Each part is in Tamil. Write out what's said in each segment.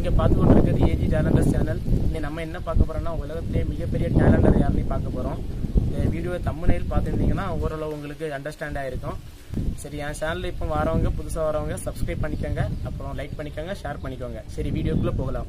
நீங்க பார்த்து கொண்டு இருக்கிறது ஏஜி டேலண்டர்ஸ் சேனல் இன்னைக்கு நம்ம என்ன பார்க்க போறோம்னா உலகத்திலே மிகப்பெரிய டேலண்டர் யாருன்னு பார்க்க போறோம் இந்த வீடியோ தம்முனையில் பார்த்துருந்தீங்கன்னா ஓரளவு உங்களுக்கு அண்டர்ஸ்டாண்ட் ஆயிருக்கும் சரி என் சேனல்ல இப்போ வரவங்க புதுசாக வரவங்க சப்ஸ்கிரைப் பண்ணிக்கோங்க அப்புறம் லைக் பண்ணிக்கோங்க ஷேர் பண்ணிக்கோங்க சரி வீடியோக்குள்ள போகலாம்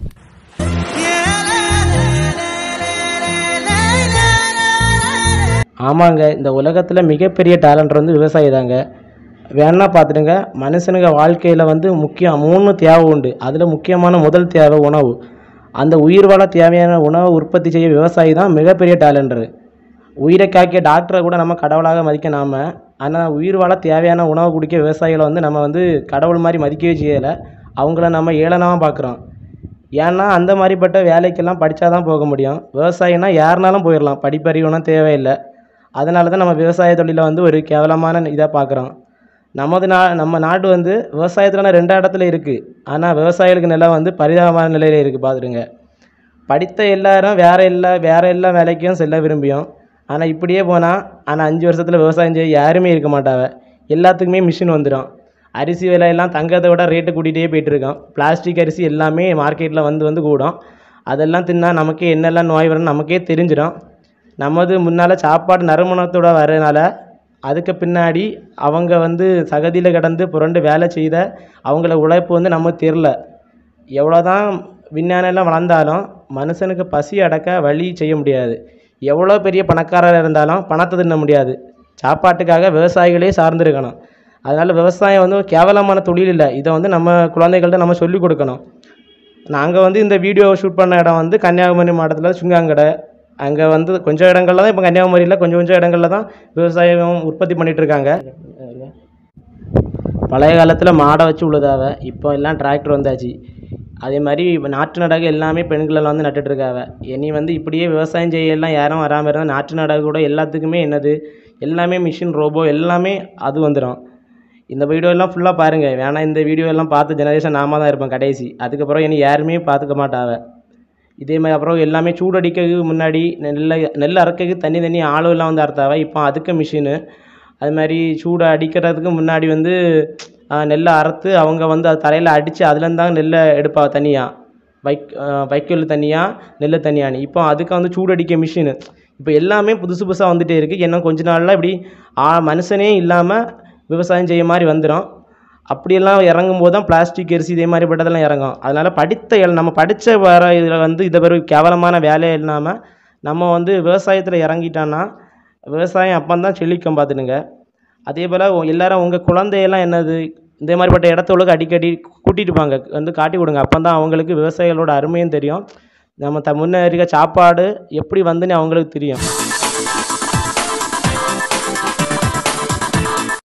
ஆமாங்க இந்த உலகத்தில் மிகப்பெரிய டேலண்ட் வந்து விவசாயி தாங்க வேணா பார்த்துடுங்க மனுஷனுங்க வாழ்க்கையில் வந்து முக்கியம் மூணு தேவை உண்டு அதில் முக்கியமான முதல் தேவை உணவு அந்த உயிர் வாழ தேவையான உணவை உற்பத்தி செய்ய விவசாயி தான் மிகப்பெரிய டேலண்டரு உயிரை காக்கிய டாக்டரை கூட நம்ம கடவுளாக மதிக்க நாம ஆனால் உயிர் வாழ தேவையான உணவு குடிக்க விவசாயிகளை வந்து நம்ம வந்து கடவுள் மாதிரி மதிக்கவே செய்யலை அவங்கள நம்ம ஏளனமாக பார்க்குறோம் ஏன்னா அந்த மாதிரிப்பட்ட வேலைக்கெல்லாம் படித்தா தான் போக முடியும் விவசாயினா யாருனாலும் போயிடலாம் படிப்பறிவுலாம் தேவையில்லை அதனால தான் நம்ம விவசாய தொழிலை வந்து ஒரு கேவலமான இதாக பார்க்குறோம் நமது நா நம்ம நாடு வந்து விவசாயத்தில் ரெண்டு இடத்துல இருக்குது ஆனால் விவசாயிகளுக்கு நிலம் வந்து பரிதாபமான நிலையில் இருக்குது பார்த்துடுங்க படித்த எல்லாரும் வேற எல்லா வேற எல்லா வேலைக்கும் செல்ல விரும்பியும் ஆனால் இப்படியே போனால் ஆனால் அஞ்சு வருஷத்தில் விவசாயம் செய்ய யாருமே இருக்க மாட்டாவ எல்லாத்துக்குமே மிஷின் வந்துடும் அரிசி விலையெல்லாம் தங்கத்தை விட ரேட்டு கூட்டிகிட்டே போயிட்டு இருக்கோம் பிளாஸ்டிக் அரிசி எல்லாமே மார்க்கெட்டில் வந்து வந்து கூடும் அதெல்லாம் தின்னா நமக்கே என்னெல்லாம் நோய் வரும்னு நமக்கே தெரிஞ்சிடும் நமது முன்னால் சாப்பாடு நறுமணத்தோட வரனால அதுக்கு பின்னாடி அவங்க வந்து சகதியில் கிடந்து புரண்டு வேலை செய்த அவங்கள உழைப்பு வந்து நமக்கு தெரில எவ்வளோதான் விஞ்ஞானம் எல்லாம் வளர்ந்தாலும் மனுஷனுக்கு பசி அடக்க வழி செய்ய முடியாது எவ்வளோ பெரிய பணக்காரர் இருந்தாலும் பணத்தை தின்ன முடியாது சாப்பாட்டுக்காக விவசாயிகளே சார்ந்திருக்கணும் அதனால் விவசாயம் வந்து ஒரு கேவலமான தொழில் இல்லை இதை வந்து நம்ம குழந்தைகள்ட்ட நம்ம சொல்லிக் கொடுக்கணும் நாங்கள் வந்து இந்த வீடியோ ஷூட் பண்ண இடம் வந்து கன்னியாகுமரி மாவட்டத்தில் சுங்காங்கடை அங்கே வந்து கொஞ்சம் இடங்கள்ல தான் இப்போ கன்னியாகுமரியில் கொஞ்சம் கொஞ்சம் இடங்கள்ல தான் விவசாயம் உற்பத்தி பண்ணிட்டு இருக்காங்க பழைய காலத்தில் மாடை வச்சு உழுதாவ இப்போ எல்லாம் டிராக்டர் வந்தாச்சு அதே மாதிரி இப்போ நாட்டு நடகு எல்லாமே பெண்கள் வந்து நட்டுட்டு இருக்காவ இனி வந்து இப்படியே விவசாயம் செய்ய எல்லாம் யாரும் வராமல் இருந்தால் நாட்டு நடகு கூட எல்லாத்துக்குமே என்னது எல்லாமே மிஷின் ரோபோ எல்லாமே அது வந்துடும் இந்த வீடியோ எல்லாம் ஃபுல்லாக பாருங்கள் வேணாம் இந்த வீடியோ எல்லாம் பார்த்த ஜெனரேஷன் நாம தான் இருப்போம் கடைசி அதுக்கப்புறம் இனி யாருமே பார்த்துக்க மாட்டாவ இதே மாதிரி அப்புறம் எல்லாமே சூடடிக்கிறதுக்கு முன்னாடி நெல்லை நெல் அறுக்கிறதுக்கு தனி தனி ஆளுலாம் வந்து அறுத்தாவ இப்போ அதுக்கு மிஷினு அது மாதிரி சூடு அடிக்கிறதுக்கு முன்னாடி வந்து ஆஹ், நெல்லை அறுத்து அவங்க வந்து அது தலையில் அடித்து அதுலேருந்து தான் நெல்லை எடுப்பா தனியாக வைக் ஆஹ், வைக்கோல் தனியாக நெல் தனியான்னு இப்போ அதுக்கு வந்து சூடடிக்க மிஷினு இப்போ எல்லாமே புதுசு புதுசாக வந்துட்டே இருக்குது இன்னும் கொஞ்ச நாளில் இப்படி ஆ மனுஷனே இல்லாமல் விவசாயம் செய்ய மாதிரி வந்துடும் அப்படியெல்லாம் இறங்கும் போது தான் பிளாஸ்டிக் அரிசி இதே மாதிரி பட்டதெல்லாம் இறங்கும் அதனால் படித்த எல் நம்ம படித்த வர இதில் வந்து இதை ஒரு கேவலமான வேலையே இல்லாமல் நம்ம வந்து விவசாயத்தில் இறங்கிட்டோன்னா விவசாயம் அப்போ தான் செழிக்கும் பார்த்துடுங்க அதே போல் எல்லாரும் உங்கள் குழந்தையெல்லாம் என்னது இந்த மாதிரிப்பட்ட இடத்தோளுக்கு அடிக்கடி கூட்டிகிட்டு போங்க வந்து காட்டி கொடுங்க அப்போ தான் அவங்களுக்கு விவசாயிகளோட அருமையும் தெரியும் நம்ம த முன்ன இருக்க சாப்பாடு எப்படி வந்துன்னு அவங்களுக்கு தெரியும்